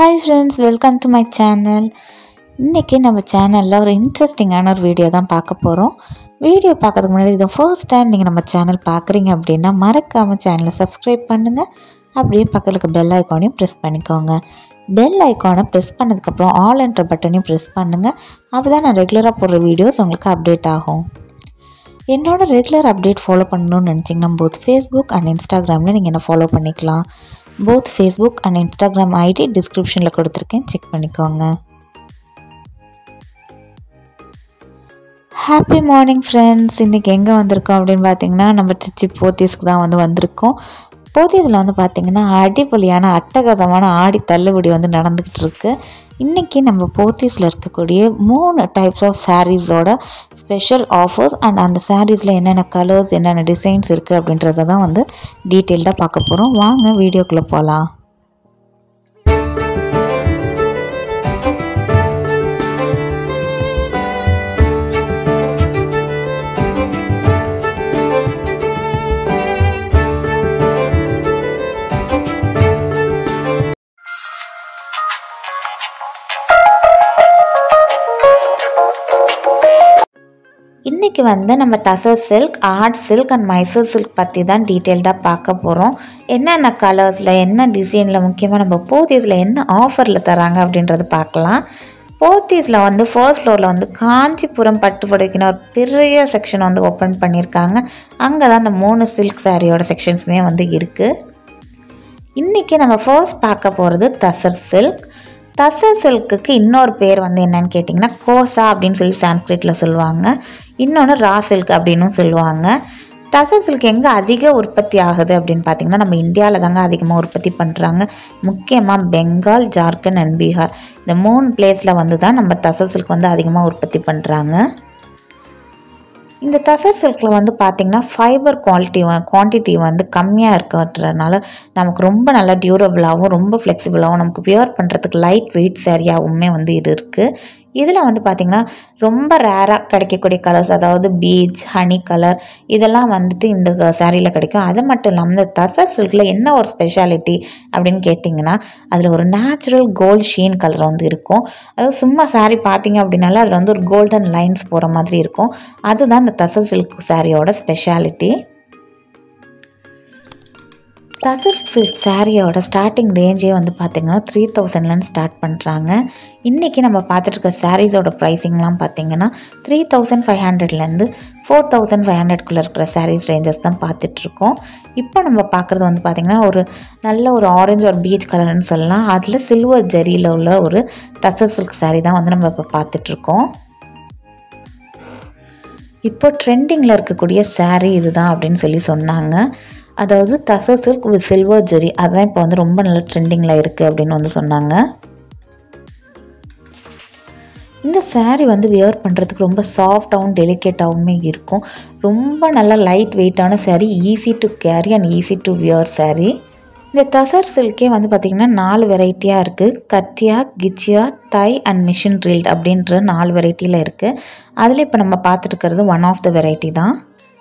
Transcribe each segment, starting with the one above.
hi friends welcome to my channel இன்றைக்கி நம்ம சேனலில் ஒரு இன்ட்ரெஸ்டிங்கான ஒரு வீடியோ தான் பார்க்க போகிறோம் வீடியோ பார்க்கறதுக்கு முன்னாடி இதை ஃபர்ஸ்ட் டைம் நீங்கள் நம்ம சேனல் பார்க்குறீங்க அப்படின்னா மறக்காமல் சேனலை சப்ஸ்கிரைப் பண்ணுங்கள் அப்படியே பக்கத்துக்கு பெல் ஐக்கானையும் ப்ரெஸ் பண்ணிக்கோங்க பெல் ஐக்கானை ப்ரெஸ் பண்ணதுக்கப்புறம் ஆல் என்ற பட்டனையும் ப்ரெஸ் பண்ணுங்கள் அப்போ தான் நான் ரெகுலராக போடுற வீடியோஸ் உங்களுக்கு அப்டேட் ஆகும் என்னோட ரெகுலர் அப்டேட் ஃபாலோ பண்ணணும்னு நினச்சிங்கன்னா போத் ஃபேஸ்புக் அண்ட் இன்ஸ்டாகிராமில் நீங்கள் என்ன ஃபாலோ பண்ணிக்கலாம் both Facebook and Instagram ID டிஸ்கிரிப்ஷனில் கொடுத்துருக்கேன் செக் பண்ணிக்கோங்க ஹாப்பி மார்னிங் ஃப்ரெண்ட்ஸ் இன்றைக்கி எங்கே வந்திருக்கோம் அப்படின்னு பார்த்தீங்கன்னா நம்ம திருச்சி போத்தீஸ்க்கு தான் வந்து வந்திருக்கோம் போத்தீஸில் வந்து பார்த்திங்கன்னா அடிப்பொலியான அட்டகாசமான ஆடி தள்ளுபடி வந்து நடந்துக்கிட்டு இருக்கு இன்றைக்கி நம்ம போத்தீஸில் இருக்கக்கூடிய மூணு டைப்ஸ் ஆஃப் சாரீஸோட ஸ்பெஷல் ஆஃபர்ஸ் அண்ட் அந்த சாரீஸில் என்னென்ன கலர்ஸ் என்னென்ன டிசைன்ஸ் இருக்குது அப்படின்றத தான் வந்து டீட்டெயில்டாக பார்க்க போகிறோம் வாங்க வீடியோக்குள்ளே போகலாம் இன்றைக்கி வந்து நம்ம tussar silk art silk and Mysore silk பற்றி தான் டீட்டெயில்டாக பார்க்க போகிறோம் என்னென்ன கலர்ஸில் என்ன டிசைனில் முக்கியமாக நம்ம போத்தீஸில் என்ன ஆஃபரில் தராங்க அப்படின்றது பார்க்கலாம் போத்தீஸில் வந்து ஃபர்ஸ்ட் ஃப்ளோரில் வந்து காஞ்சிபுரம் பட்டு புடவைக்குன்னு ஒரு பெரிய செக்ஷன் வந்து ஓப்பன் பண்ணியிருக்காங்க அங்கே தான் அந்த மூணு சில்க் சாரியோட செக்ஷன்ஸுமே வந்து இருக்குது இன்றைக்கி நம்ம ஃபர்ஸ்ட் பார்க்க போகிறது தசர் சில்க் தசர் சில்க்குக்கு இன்னொரு பேர் வந்து என்னன்னு கேட்டிங்கன்னா கோசா அப்படின்னு சொல்லி சான்ஸ்கிரிட்டில் சொல்லுவாங்க இன்னொன்று ரா சில்க் அப்படின்னும் சொல்லுவாங்க டசர் சில்க் எங்கே அதிக உற்பத்தி ஆகுது அப்படின்னு பார்த்தீங்கன்னா நம்ம இந்தியாவில் தாங்க அதிகமாக உற்பத்தி பண்ணுறாங்க முக்கியமாக பெங்கால் ஜார்க்கண்ட் அண்ட் பீகார் இந்த மூணு பிளேஸில் வந்து தான் நம்ம டசர் சில்க் வந்து அதிகமாக உற்பத்தி பண்ணுறாங்க இந்த தசர் சில்கில் வந்து பார்த்திங்கன்னா ஃபைபர் குவாலிட்டி குவான்டிட்டி வந்து கம்மியாக இருக்கிறதுனால நமக்கு ரொம்ப நல்லா டியூரபிளாகவும் ரொம்ப ஃப்ளெக்சிபிளாகவும் நமக்கு வியர் பண்ணுறதுக்கு லைட் வெயிட் சரியாகவுமே வந்து இது இருக்குது இதில் வந்து பார்த்திங்கன்னா ரொம்ப ரேராக கிடைக்கக்கூடிய கலர்ஸ் அதாவது பீச் ஹனி கலர் இதெல்லாம் வந்துட்டு இந்த சாரியில் கிடைக்கும் அது மட்டும் இல்லாமல் இந்த தசர் சில்கில் என்ன ஒரு ஸ்பெஷாலிட்டி அப்படின்னு கேட்டிங்கன்னா அதில் ஒரு நேச்சுரல் கோல்ட் ஷீன் கலர் வந்து இருக்கும் அதாவது சும்மா சாரீ பார்த்தீங்க அப்படின்னால அதில் வந்து ஒரு கோல்டன் லைன்ஸ் போகிற மாதிரி இருக்கும் அதுதான் இந்த தசர் சில்க் சாரியோட ஸ்பெஷாலிட்டி தசர் சில்க் சாரியோட ஸ்டார்டிங் ரேஞ்சே வந்து பார்த்திங்கன்னா த்ரீ தௌசண்ட்லேருந்து ஸ்டார்ட் பண்ணுறாங்க இன்றைக்கி நம்ம பார்த்துட்ருக்க சாரீஸோட ப்ரைஸிங்லாம் பார்த்திங்கன்னா த்ரீ தௌசண்ட் ஃபைவ் ஹண்ட்ரட்லேருந்து ஃபோர் தௌசண்ட் ஃபைவ் ஹண்ட்ரட்குள்ளே இருக்கிற சாரீஸ் ரேஞ்சஸ் தான் பார்த்துட்ருக்கோம் இப்போ நம்ம பார்க்குறது வந்து பார்த்திங்கன்னா ஒரு நல்ல ஒரு ஆரஞ்சு ஒரு பீச் கலர்னு சொல்லலாம் அதில் சில்வர் ஜரியில் உள்ள ஒரு தசர் சில்க் சாரீ தான் வந்து நம்ம இப்போ பார்த்துட்ருக்கோம் இப்போ ட்ரெண்டிங்கில் இருக்கக்கூடிய சாரீ இதுதான் அப்படின்னு சொல்லி சொன்னாங்க அதாவது tussar silk with silver zari அதுதான் இப்போ வந்து ரொம்ப நல்ல ட்ரெண்டிங்கில் இருக்குது அப்படின்னு வந்து சொன்னாங்க இந்த சாரீ வந்து வியர் பண்ணுறதுக்கு ரொம்ப சாஃப்டாகவும் டெலிகேட்டாகவுமே இருக்கும் ரொம்ப நல்ல லைட் வெயிட்டான saree easy to carry and easy to wear saree இந்த தசர் சில்கே வந்து பார்த்திங்கன்னா நாலு வெரைட்டியாக இருக்குது கத்தியா கிச்சியா தை அண்ட் மிஷின் ட்ரில்ட் அப்படின்ற நாலு வெரைட்டியில் இருக்குது அதில் இப்போ நம்ம பார்த்துட்டு இருக்கிறது ஒன் ஆஃப் த வெரைட்டி தான்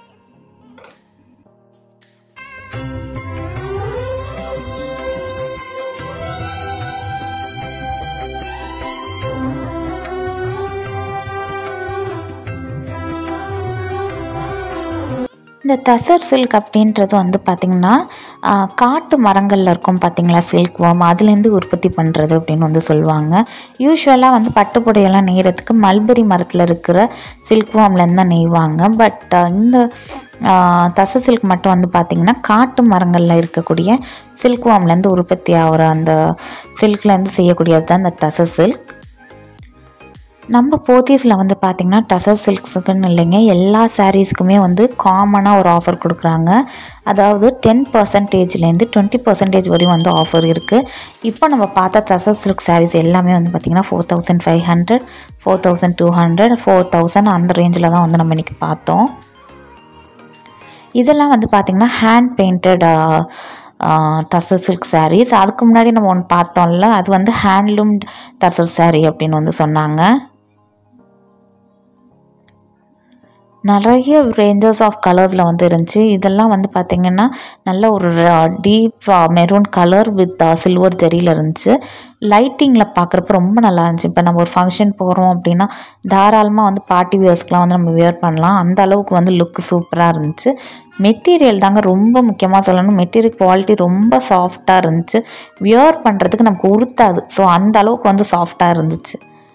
இந்த தசர் சில்க் அப்படின்றது வந்து பார்த்திங்கன்னா காட்டு மரங்களில் இருக்கும் பார்த்திங்களா சில்க் வாம் அதுலேருந்து உற்பத்தி பண்ணுறது அப்படின்னு வந்து சொல்லுவாங்க யூஸ்வலாக வந்து பட்டுப்புடையெல்லாம் நெய்கிறதுக்கு மல்பெரி மரத்தில் இருக்கிற சில்க் வாம்லேருந்து தான் நெய்வாங்க பட் இந்த தச சில்க் மட்டும் வந்து பார்த்திங்கன்னா காட்டு மரங்களில் இருக்கக்கூடிய சில்க் வாம்லேருந்து உற்பத்தி ஆகிற அந்த சில்க்லேருந்து செய்யக்கூடியது தான் இந்த தச சில்க் நம்ம போத்தீஸில் வந்து பார்த்திங்கன்னா டசர் சில்க்ஸுக்குன்னு இல்லைங்க எல்லா சாரீஸ்க்குமே வந்து காமனாக ஒரு ஆஃபர் கொடுக்குறாங்க அதாவது டென் பர்சன்டேஜ்லேருந்து டுவெண்ட்டி பர்சன்டேஜ் வரையும் வந்து ஆஃபர் இருக்குது இப்போ நம்ம பார்த்த டசர் சில்க் சாரீஸ் எல்லாமே வந்து பார்த்திங்கன்னா four thousand five hundred four thousand two hundred four thousand அந்த ரேஞ்சில் தான் வந்து நம்ம இன்றைக்கி பார்த்தோம் இதெல்லாம் வந்து பார்த்திங்கன்னா hand painted tussar silk sarees அதுக்கு முன்னாடி நம்ம ஒன்று பார்த்தோம்ல அது வந்து ஹேண்ட்லூம் தசர் சாரீ அப்படின்னு வந்து சொன்னாங்க நிறைய ரேஞ்சஸ் ஆஃப் கலர்ஸில் வந்து இருந்துச்சு இதெல்லாம் வந்து பார்த்திங்கன்னா நல்ல ஒரு deep maroon colour with silver ஜெரியில் இருந்துச்சு லைட்டிங்கில் பார்க்குறப்ப ரொம்ப நல்லா இருந்துச்சு இப்போ நம்ம ஒரு ஃபங்க்ஷன் போகிறோம் அப்படின்னா தாராளமாக வந்து பார்ட்டி வியர்ஸ்க்கெலாம் வந்து நம்ம வியர் பண்ணலாம் அந்த அளவுக்கு வந்து லுக் சூப்பராக இருந்துச்சு மெட்டீரியல் தாங்க ரொம்ப முக்கியமாக சொல்லணும் மெட்டீரியல் குவாலிட்டி ரொம்ப சாஃப்டாக இருந்துச்சு வியர் பண்ணுறதுக்கு நமக்கு உறுத்தாது ஸோ அந்த அளவுக்கு வந்து சாஃப்டாக இருந்துச்சு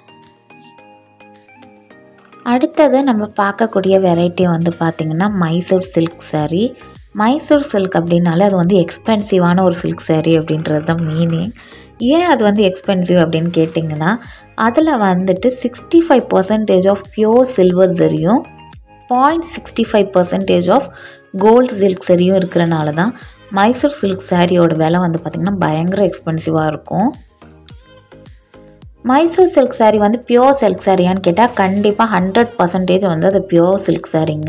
அடுத்தது நம்ம பார்க்கக்கூடிய வெரைட்டி வந்து பார்த்திங்கன்னா Mysore silk saree Mysore silk அப்படின்னாலே அது வந்து எக்ஸ்பென்சிவான ஒரு சில்க் saree அப்படின்றது தான் மீனிங் ஏன் அது வந்து எக்ஸ்பென்சிவ் அப்படின்னு கேட்டிங்கன்னா அதில் வந்துட்டு sixty five percentage of pure silver சரியும் point sixty five percentage of gold silk சரியும் இருக்கிறனால தான் மைசூர் சில்க் சாரியோட விலை வந்து பார்த்திங்கன்னா பயங்கர எக்ஸ்பென்சிவாக இருக்கும் மைசூர் சில்க் saree வந்து பியோர் சில்க் சாரியான்னு கேட்டால் கண்டிப்பாக ஹண்ட்ரட் பர்சன்டேஜ் வந்து அது பியோர் சில்க் சாரீங்க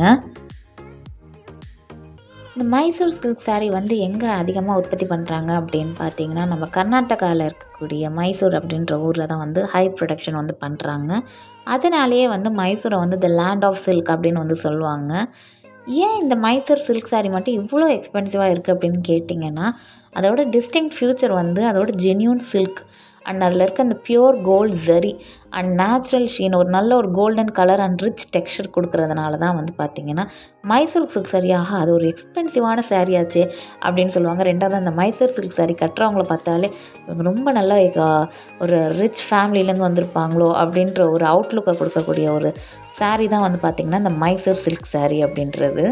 இந்த மைசூர் சில்க் saree வந்து எங்கே அதிகமாக உற்பத்தி பண்ணுறாங்க அப்படின்னு பார்த்தீங்கன்னா நம்ம கர்நாடகாவில் இருக்கக்கூடிய மைசூர் அப்படின்ற ஊரில் தான் வந்து ஹை ப்ரொடக்ஷன் வந்து பண்ணுறாங்க அதனாலேயே வந்து மைசூரை வந்து த லேண்ட் ஆஃப் சில்க் அப்படின்னு வந்து சொல்லுவாங்க ஏன் இந்த மைசூர் சில்க் saree மட்டும் இவ்வளோ எக்ஸ்பென்சிவாக இருக்குது அப்படின்னு கேட்டிங்கன்னா அதோட டிஸ்டிங் ஃபியூச்சர் வந்து அதோட ஜென்யூன் சில்க் அண்ட் அதில் இருக்க அந்த pure gold zari and natural sheen ஒரு நல்ல ஒரு golden colour and rich texture கொடுக்கறதுனால தான் வந்து பார்த்திங்கன்னா மைசூர் சில்க் சரியாக அது ஒரு எக்ஸ்பென்சிவான saree ஆச்சே அப்படின்னு சொல்லுவாங்க ரெண்டாவது அந்த மைசூர் சில்க் saree கட்டுறவங்கள பார்த்தாலே இவங்க ரொம்ப நல்லா அஹ், ஒரு ரிச் ஃபேமிலிலேருந்து வந்திருப்பாங்களோ அப்படின்ற ஒரு அவுட்லுக்கை கொடுக்கக்கூடிய ஒரு saree தான் வந்து பார்த்திங்கன்னா இந்த மைசூர் சில்க் saree அப்படின்றது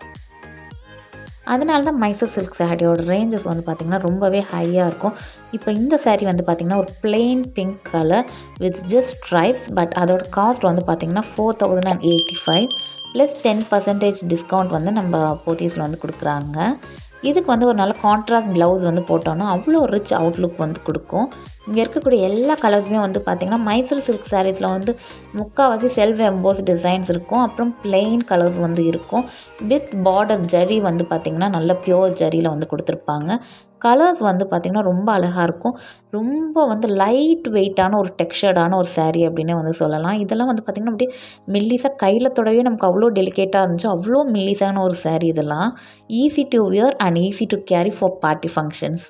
அதனால தான் மைசூர் சில்க் சாரியோட ரேஞ்சஸ் வந்து பார்த்திங்கன்னா ரொம்பவே ஹையாக இருக்கும் இப்போ இந்த saree வந்து பார்த்திங்கன்னா ஒரு plain pink colour with just stripes but அதோட காஸ்ட் வந்து பார்த்திங்கன்னா four thousand and eighty five plus ten percentage discount வந்து நம்ம போத்தீஸில் வந்து கொடுக்குறாங்க இதுக்கு வந்து ஒரு நல்ல கான்ட்ராஸ்ட் ப்ளவுஸ் வந்து போட்டோன்னா அவ்வளோ ரிச் அவுட்லுக் வந்து கொடுக்கும் இங்கே இருக்கக்கூடிய எல்லா கலர்ஸுமே வந்து பார்த்திங்கன்னா மைசூர் சில்க் சாரீஸில் வந்து முக்கால்வாசி செல்ஃப் எம்போஸ் டிசைன்ஸ் இருக்கும் அப்புறம் plain கலர்ஸ் வந்து இருக்கும் வித் பார்டர் ஜரி வந்து பார்த்திங்கன்னா நல்ல பியோர் ஜரியில் வந்து கொடுத்துருப்பாங்க கலர்ஸ் வந்து பார்த்திங்கன்னா ரொம்ப அழகாக இருக்கும் ரொம்ப வந்து லைட் வெயிட்டான ஒரு டெக்ஸ்சர்டான ஒரு saree அப்படின்னே வந்து சொல்லலாம் இதெல்லாம் வந்து பார்த்திங்கன்னா அப்படியே மெல்லிஸாக கையில் தொடவே நமக்கு அவ்வளோ டெலிகேட்டாக இருந்துச்சு அவ்வளோ மெல்லிஸான ஒரு saree இதெல்லாம் easy to wear and easy to carry for party functions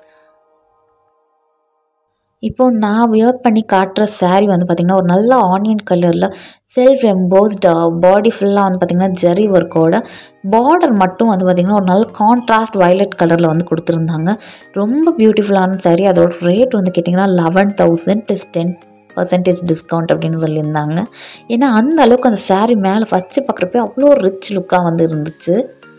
இப்போ நான் வியர் பண்ணி காட்டுற saree வந்து பார்த்திங்கன்னா ஒரு நல்ல ஆனியன் கலரில் செல்ஃப் எம்போஸ்ட் பாடி ஃபுல்லாக வந்து பார்த்திங்கன்னா ஜரி ஒர்க்கோட பார்டர் மட்டும் வந்து பார்த்திங்கன்னா ஒரு நல்ல கான்ட்ராஸ்ட் வயலட் கலரில் வந்து கொடுத்துருந்தாங்க ரொம்ப பியூட்டிஃபுல்லான saree அதோட ரேட் வந்து கேட்டிங்கன்னா eleven thousand plus ten percentage discount அப்படின்னு சொல்லியிருந்தாங்க ஏன்னா அந்த அளவுக்கு அந்த saree மேலே வச்சு பார்க்குறப்ப அவ்வளோ ரிச் லுக்காக வந்து இருந்துச்சு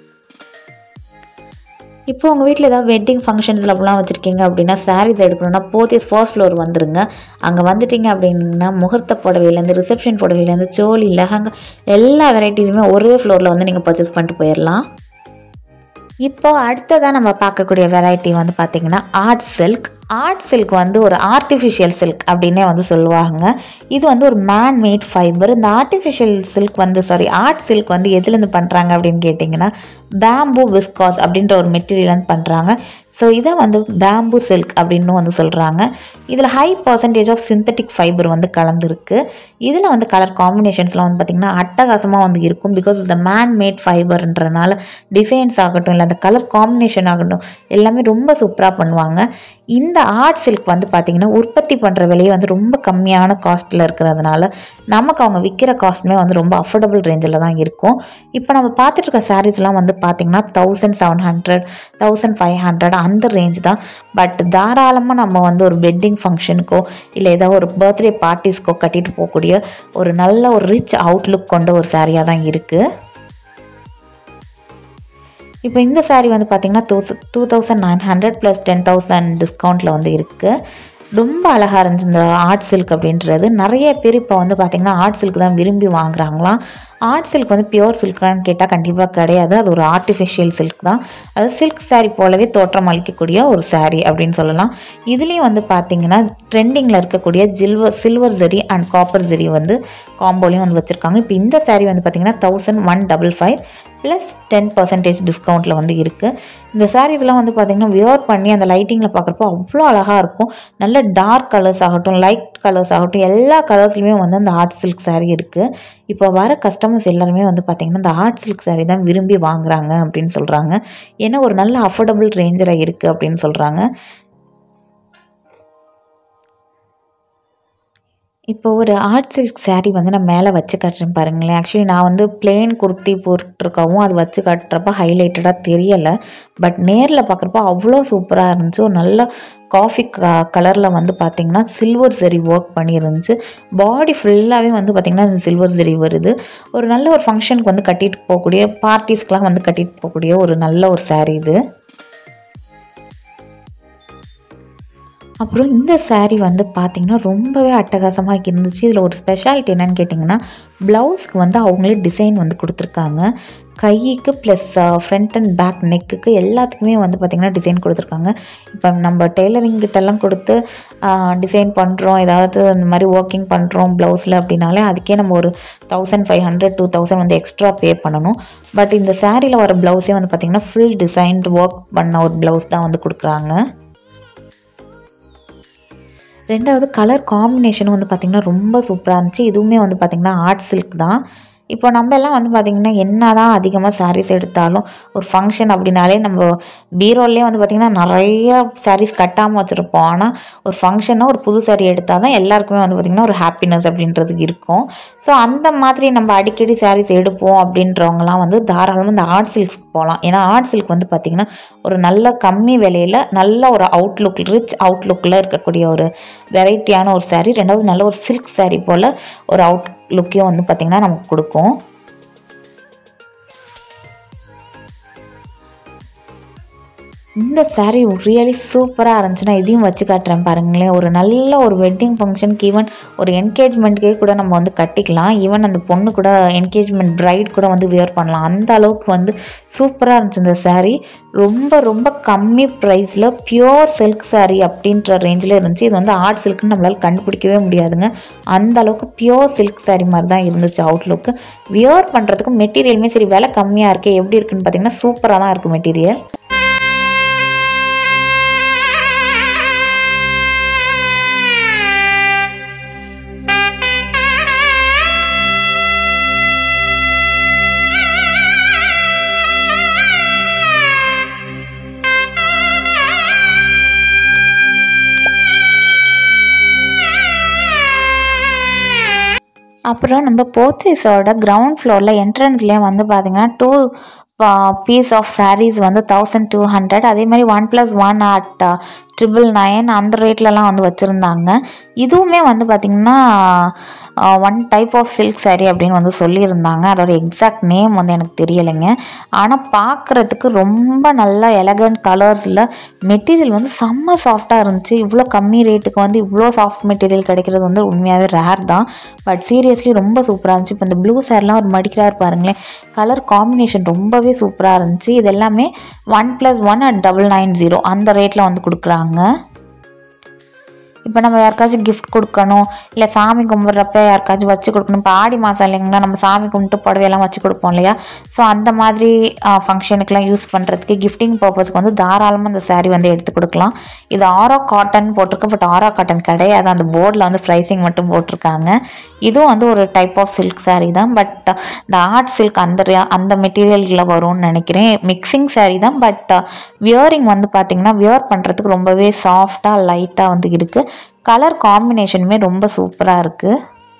இப்போ உங்கள் வீட்டில் ஏதாவது வெட்டிங் ஃபங்க்ஷன்ஸில் அப்படிலாம் வச்சுருக்கீங்க அப்படின்னா சாரீஸ் எடுக்கணும்னா போத்தீஸ் ஃபர்ஸ்ட் ஃப்ளோர் வந்துருங்க அங்கே வந்துட்டீங்க அப்படின்னா முகூர்த்த புடவையிலேருந்து ரிசப்ஷன் புடவையிலேருந்து சோலி லெஹங்கா எல்லா வெரைட்டிஸுமே ஒரே ஃப்ளோரில் வந்து நீங்கள் பர்ச்சேஸ் பண்ணிட்டு போயிடலாம் இப்போ அடுத்ததாக நம்ம பார்க்கக்கூடிய வெரைட்டி வந்து பார்த்திங்கன்னா ஆர்ட் சில்க் ஆர்ட் சில்க் வந்து ஒரு ஆர்டிஃபிஷியல் சில்க் அப்படின்னே வந்து சொல்லுவாங்க இது வந்து ஒரு மேன் மேட் ஃபைபர் இந்த ஆர்டிஃபிஷியல் சில்க் வந்து சாரி ஆர்ட் சில்க் வந்து எதுலேருந்து பண்ணுறாங்க அப்படின்னு கேட்டிங்கன்னா பேம்பு விஸ்காஸ் அப்படின்ற ஒரு மெட்டீரியல் வந்து பண்ணுறாங்க ஸோ இதை வந்து பேம்பு சில்க் அப்படின்னு வந்து சொல்கிறாங்க இதில் high percentage of synthetic fibre வந்து கலந்துருக்கு இதில் வந்து கலர் காம்பினேஷன்ஸ்லாம் வந்து பார்த்திங்கன்னா அட்டகாசமாக வந்து இருக்கும் பிகாஸ் இந்த மேன் மேட் ஃபைபர்ன்றனால டிசைன்ஸ் ஆகட்டும் இல்லை அந்த கலர் காம்பினேஷன் ஆகட்டும் எல்லாமே ரொம்ப சூப்பராக பண்ணுவாங்க இந்த ஆர்ட் சில்க் வந்து பார்த்திங்கன்னா உற்பத்தி பண்ணுற விலையை வந்து ரொம்ப கம்மியான காஸ்ட்டில் இருக்கிறதுனால நமக்கு அவங்க விற்கிற காஸ்ட்டுமே வந்து ரொம்ப அஃபோர்டபுள் ரேஞ்சில் தான் இருக்கும் இப்போ நம்ம பார்த்துட்டு இருக்க சாரீஸ்லாம் வந்து பார்த்திங்கன்னா thousand seven hundred thousand five hundred அந்த ரேஞ்ச் தான் பட் தாராளமாக நம்ம வந்து ஒரு வெட்டிங் ஃபங்க்ஷனுக்கோ இல்லை ஏதாவது ஒரு பர்த்டே பார்ட்டிஸ்க்கோ கட்டிட்டு போகக்கூடிய ஒரு நல்ல ஒரு ரிச் அவுட்லுக் கொண்ட ஒரு சாரியாக தான் இருக்குது இப்போ இந்த saree வந்து பார்த்திங்கன்னா two two thousand nine hundred plus ten thousand டிஸ்கவுண்ட்டில் வந்து இருக்குது ரொம்ப அழகாக இருந்துச்சு இந்த ஆர்ட் சில்க் அப்படின்றது நிறைய பேர் இப்போ வந்து பார்த்திங்கன்னா ஆர்ட் சில்க் தான் விரும்பி வாங்குறாங்களாம் ஆர்ட் சில்க் வந்து பியோர் சில்கான்னு கேட்டால் கண்டிப்பாக கிடையாது அது ஒரு ஆர்டிஃபிஷியல் சில்க் தான் அது சில்க் saree போலவே தோற்றம் அளிக்கக்கூடிய ஒரு saree அப்படின்னு சொல்லலாம் இதுலேயும் வந்து பார்த்திங்கன்னா ட்ரெண்டிங்கில் இருக்கக்கூடிய silver silver zari and copper zari வந்து காம்போலையும் வந்து வச்சுருக்காங்க இப்போ இந்த saree வந்து பார்த்திங்கன்னா thousand one double five plus ten percentage டிஸ்கவுண்ட்டில் வந்து இருக்குது இந்த சாரீஸ்லாம் வந்து பார்த்திங்கன்னா வியர் பண்ணி அந்த லைட்டிங்கில் பார்க்குறப்போ அவ்வளோ அழகாக இருக்கும் நல்ல டார்க் கலர்ஸ் ஆகட்டும் லைட் கலர்ஸ் ஆகட்டும் எல்லா கலர்ஸ்லையுமே வந்து அந்த ஆர்ட் சில்க் saree இருக்குது இப்போ வர கஸ்டமர் கஸ்டமர்ஸ் எல்லாருமே வந்து பார்த்திங்கன்னா இந்த ஆர்ட் சில்க் saree தான் விரும்பி வாங்குறாங்க அப்படின்னு சொல்கிறாங்க ஏன்னா ஒரு நல்ல அஃபோர்டபுள் ரேஞ்சில் இருக்குது அப்படின்னு சொல்கிறாங்க இப்போ ஒரு ஆர்ட் சில்க் saree வந்து நான் மேலே வச்சு காட்டுறேன் பாருங்களேன் ஆக்சுவலி நான் வந்து plain குர்த்தி போட்டிருக்கவும் அது வச்சு காட்டுறப்ப ஹைலைட்டடாக தெரியலை பட் நேரில் பார்க்குறப்ப அவ்வளோ சூப்பராக இருந்துச்சு ஒரு நல்ல காஃபி க கலரில் வந்து பார்த்திங்கன்னா சில்வர் ஜெரி ஒர்க் பண்ணியிருந்துச்சு பாடி ஃபுல்லாகவே வந்து பார்த்திங்கன்னா சில்வர் ஜெரி வருது ஒரு நல்ல ஒரு ஃபங்க்ஷனுக்கு வந்து கட்டிட்டு போகக்கூடிய பார்ட்டிஸ்க்கெலாம் வந்து கட்டிட்டு போகக்கூடிய ஒரு நல்ல ஒரு saree இது அப்புறம் இந்த saree வந்து பார்த்திங்கன்னா ரொம்பவே அட்டகாசமாக இருந்துச்சு இதில் ஒரு ஸ்பெஷாலிட்டி என்னன்னு கேட்டிங்கன்னா ப்ளவுஸ்க்கு வந்து அவங்களே டிசைன் வந்து கொடுத்துருக்காங்க கைக்கு ப்ளஸ் ஃப்ரண்ட் அண்ட் பேக் நெக்குக்கு எல்லாத்துக்குமே வந்து பார்த்திங்கன்னா டிசைன் கொடுத்துருக்காங்க இப்போ நம்ம டெய்லரிங் கிட்டலாம் கொடுத்து டிசைன் பண்ணுறோம் ஏதாவது இந்த மாதிரி ஒர்க்கிங் பண்ணுறோம் ப்ளவுஸில் அப்படின்னாலே அதுக்கே நம்ம ஒரு thousand five hundred two thousand வந்து எக்ஸ்ட்ரா பே பண்ணணும் பட் இந்த சாரியில் வர ப்ளவுஸே வந்து பார்த்திங்கன்னா ஃபுல் டிசைன்டு ஒர்க் பண்ண ஒரு ப்ளவுஸ் தான் வந்து கொடுக்குறாங்க ரெண்டாவது கலர் காம்பினேஷனும் வந்து பார்த்திங்கன்னா ரொம்ப சூப்பராக இருந்துச்சு இதுவுமே வந்து பார்த்திங்கன்னா ஆர்ட் சில்க் தான் இப்போ நம்ம எல்லாம் வந்து பார்த்திங்கன்னா என்ன தான் அதிகமாக சாரீஸ் எடுத்தாலும் ஒரு ஃபங்க்ஷன் அப்படின்னாலே நம்ம பீரோல்லே வந்து பார்த்திங்கன்னா நிறைய சாரீஸ் கட்டாமல் வச்சுருப்போம் ஆனால் ஒரு ஃபங்க்ஷனாக ஒரு புது சாரீ எடுத்தால் தான் எல்லாருக்குமே வந்து பார்த்திங்கன்னா ஒரு ஹாப்பினஸ் அப்படின்றது இருக்கும் ஸோ அந்த மாதிரி நம்ம அடிக்கடி சாரீஸ் எடுப்போம் அப்படின்றவங்கலாம் வந்து தாராளமாக இந்த ஆர்ட் சில்க்ஸ்க்கு போகலாம் ஏன்னா ஆர்ட் சில்க் வந்து பார்த்திங்கன்னா ஒரு நல்ல கம்மி விலையில் நல்ல ஒரு அவுட்லுக் ரிச் அவுட்லுக்கில் இருக்கக்கூடிய ஒரு வெரைட்டியான ஒரு saree ரெண்டாவது நல்ல ஒரு சில்க் saree போல் ஒரு அவுட் லுக்கையும் வந்து பார்த்திங்கன்னா நமக்கு கொடுக்கும் இந்த saree ரியலி சூப்பராக இருந்துச்சுன்னா இதையும் வச்சு காட்டுறேன் பாருங்களேன் ஒரு நல்ல ஒரு வெட்டிங் ஃபங்க்ஷனுக்கு ஈவன் ஒரு என்கேஜ்மெண்ட்க்கே கூட நம்ம வந்து கட்டிக்கலாம் ஈவன் அந்த பொண்ணு கூட என்கேஜ்மெண்ட் பிரைட் கூட வந்து வியர் பண்ணலாம் அந்த அளவுக்கு வந்து சூப்பராக இருந்துச்சு இந்த saree ரொம்ப ரொம்ப கம்மி ப்ரைஸில் பியோர் சில்க் saree அப்படின்ற ரேஞ்சில் இருந்துச்சு இது வந்து ஆர்ட் சில்க்னு நம்மளால் கண்டுபிடிக்கவே முடியாதுங்க அந்த அளவுக்கு பியோர் சில்க் saree மாதிரி தான் இருந்துச்சு அவுட்லுக்கு வியர் பண்ணுறதுக்கு மெட்டீரியலுமே சரி விலை கம்மியாக இருக்கே எப்படி இருக்குன்னு பார்த்தீங்கன்னா சூப்பராக தான் இருக்குது மெட்டீரியல் அப்புறம் நம்ம போத்தீஸோட கிரவுண்ட் ஃப்ளோரில் என்ட்ரன்ஸ்லேயே வந்து பார்த்தீங்கன்னா டூ பீஸ் ஆஃப் sarees வந்து தௌசண்ட் டூ ஹண்ட்ரட் அதே மாதிரி one plus one at triple nine அந்த ரேட்லலாம் வந்து வச்சுருந்தாங்க இதுவுமே வந்து பார்த்திங்கன்னா one type of silk saree அப்படின்னு வந்து சொல்லியிருந்தாங்க அதோட எக்ஸாக்ட் நேம் வந்து எனக்கு தெரியலைங்க ஆனால் பார்க்குறதுக்கு ரொம்ப நல்ல எலகண்ட் கலர்ஸில் மெட்டீரியல் வந்து செம்ம சாஃப்டாக இருந்துச்சு இவ்வளோ கம்மி ரேட்டுக்கு வந்து இவ்வளோ சாஃப்ட் மெட்டீரியல் கிடைக்கிறது வந்து உண்மையாகவே ரேர் தான் பட் சீரியஸ்லி ரொம்ப சூப்பராக இருந்துச்சு இப்போ இந்த ப்ளூ சாரிலாம் ஒரு மடிக்கிறார் பாருங்களேன் கலர் காம்பினேஷன் ரொம்பவே சூப்பராக இருந்துச்சு இது எல்லாமே one plus one at double nine zero அந்த ரேட்டில் வந்து கொடுக்குறாங்க இப்போ நம்ம யாருக்காச்சும் கிஃப்ட் கொடுக்கணும் இல்லை சாமி கும்பிட்றப்ப யாருக்காச்சும் வச்சு கொடுக்கணும் இப்போ ஆடி மாதம் இல்லைங்களா நம்ம சாமி கும்பிட்டு புடவையெல்லாம் வச்சு கொடுப்போம் இல்லையா ஸோ அந்த மாதிரி ஃபங்க்ஷனுக்குலாம் யூஸ் பண்ணுறதுக்கு கிஃப்டிங் பர்பஸ்க்கு வந்து தாராளமாக இந்த saree வந்து எடுத்து கொடுக்கலாம் இது ஆரோ காட்டன் போட்டிருக்கு பட் ஆரோ காட்டன் கிடையாது அந்த போர்டில் வந்து ப்ரைஸிங் மட்டும் போட்டிருக்காங்க இதுவும் வந்து ஒரு டைப் ஆஃப் சில்க் saree தான் பட் இந்த ஆர்ட் சில்க் அந்த rea- அந்த மெட்டீரியலில் வரும்னு நினைக்கிறேன் மிக்சிங் saree தான் பட் வியரிங் வந்து பார்த்திங்கன்னா வியர் பண்ணுறதுக்கு ரொம்பவே சாஃப்டாக லைட்டாக வந்து இருக்குது கலர் காம்பினேஷனுமே ரொம்ப சூப்பராக இருக்குது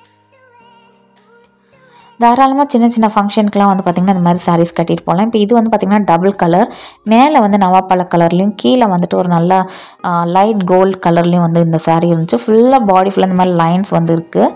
தாராளமாக சின்ன சின்ன ஃபங்க்ஷனுக்குலாம் வந்து பார்த்திங்கன்னா இந்த மாதிரி சாரீஸ் கட்டிட்டு போகலாம் இப்போ இது வந்து பார்த்திங்கன்னா டபுள் கலர் மேலே வந்து நவாப்பழ கலர்லேயும் கீழே வந்துட்டு ஒரு நல்ல லைட் கோல்ட் கலர்லேயும் வந்து இந்த saree இருந்துச்சு ஃபுல்லாக பாடி ஃபுல்லாக இந்த மாதிரி லைன்ஸ் வந்து இருக்குது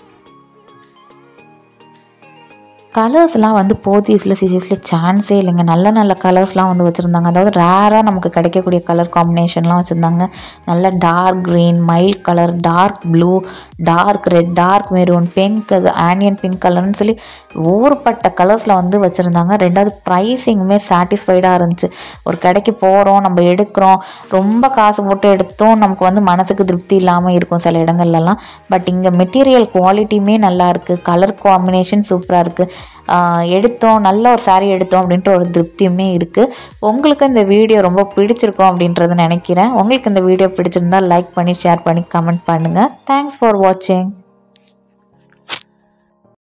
கலர்ஸ்லாம் வந்து போத்தீஸில் சீரியஸ்லி சான்ஸே இல்லைங்க நல்ல நல்ல கலர்ஸ்லாம் வந்து வச்சுருந்தாங்க அதாவது ரேராக நமக்கு கிடைக்கக்கூடிய கலர் காம்பினேஷன்லாம் வச்சுருந்தாங்க நல்ல dark green mild colour dark blue dark red dark maroon pink அது ஆனியன் பிங்க் கலர்னு சொல்லி ஊறுப்பட்ட கலர்ஸில் வந்து வச்சுருந்தாங்க ரெண்டாவது ப்ரைஸிங்குமே சாட்டிஸ்ஃபைடாக இருந்துச்சு ஒரு கடைக்கு போகிறோம் நம்ம எடுக்கிறோம் ரொம்ப காசு போட்டு எடுத்தோம் நமக்கு வந்து மனசுக்கு திருப்தி இல்லாமல் இருக்கும் சில இடங்கள்லலாம் பட் இங்கே மெட்டீரியல் குவாலிட்டியுமே நல்லா இருக்குது கலர் காம்பினேஷன் சூப்பராக இருக்குது எடுத்தோம் நல்ல ஒரு saree எடுத்தோம் அப்படின்ற ஒரு திருப்தியுமே இருக்குது உங்களுக்கு இந்த வீடியோ ரொம்ப பிடிச்சிருக்கும் அப்படின்றது நினைக்கிறேன் உங்களுக்கு இந்த வீடியோ பிடிச்சிருந்தா லைக் பண்ணி ஷேர் பண்ணி கமெண்ட் பண்ணுங்கள் தேங்க்ஸ் ஃபார் வாட்சிங்